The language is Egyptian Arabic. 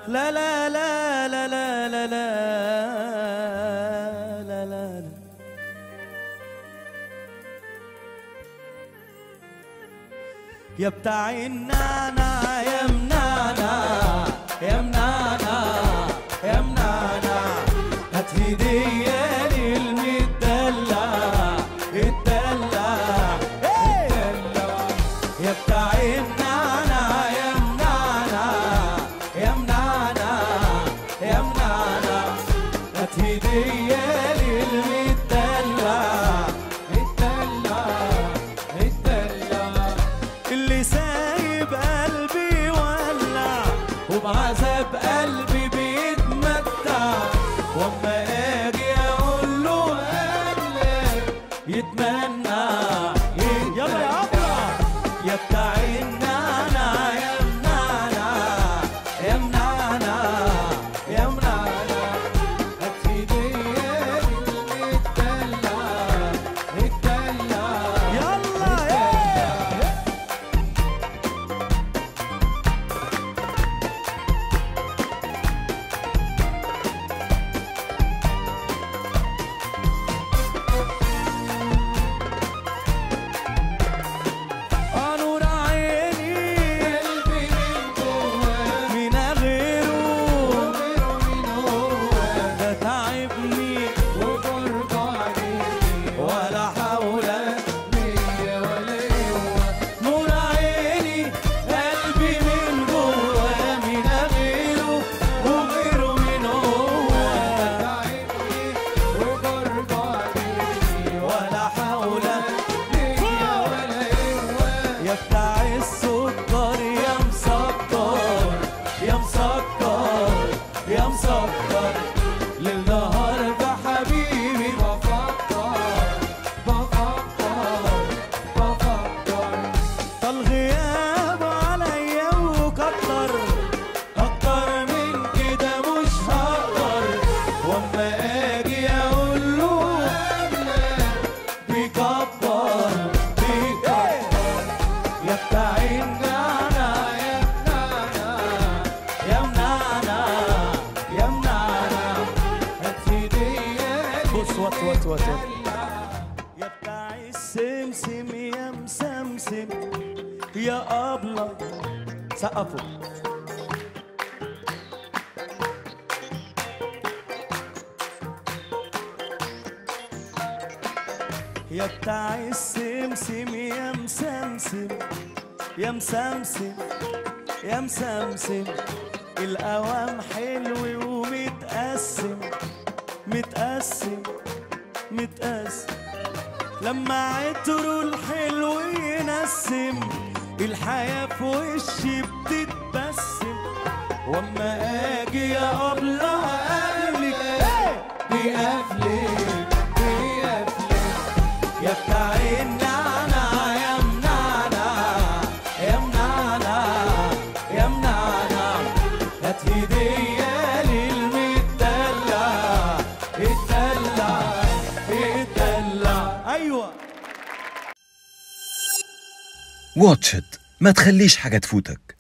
لا لا لا لا لا لا لا لا لا لا يا بتاع النانا يا منانا يا منانا يا منانا هات هدية للمدلع الدلع الدلع يا بتاع النانا يا منانا يا منانا يا منانا هات هدية للمدلع الدلع الدلع اللي سايب قلبي ولع وبعذاب قلبي بيتمتع واما اجي اقول له قلب يتمنى يلا يا ابا يا بتاع النانا يا منانا يا منانا يا منانا هات هدية للمدلع الدلع يلا يا نور عيني قلبي من جوه من غيره ده تعبني وبرضعني ولا حول بيا ولا قوة نور عيني قلبي من جوه من غيره وغيره من هو تعبني وبرضعني ولا حول بيا ولا قوة يا بتاع السكر يا مسكر يا مسكر يا مسكر للنهار حبيبي بفكر بفكر بفكر طال غياب عليا وكتر اكتر من كده مش هقدر واما اجي اقول له بيكبر بيكبر يا بتاع النانا يا منانا يا منانا يا منانا هات هدية بص وات وات وات يا بتاع السمسم يا مسمسم يا أبلة سقفوا يا بتاع السمسم يا مسمسم يا مسمسم يا مسمسم القوام حلو ومتقسم متقسم متقسم لما عطره الحلو ينسم الحياة في وشي بتتبسم واما اجي يا ابله قبلك بيقفلك بيقفلك يا بتاع النانا يا منانا يا منانا يا منانا هات هدية للمدلع الدلع الدلع ايوه واتش إت ما تخليش حاجة تفوتك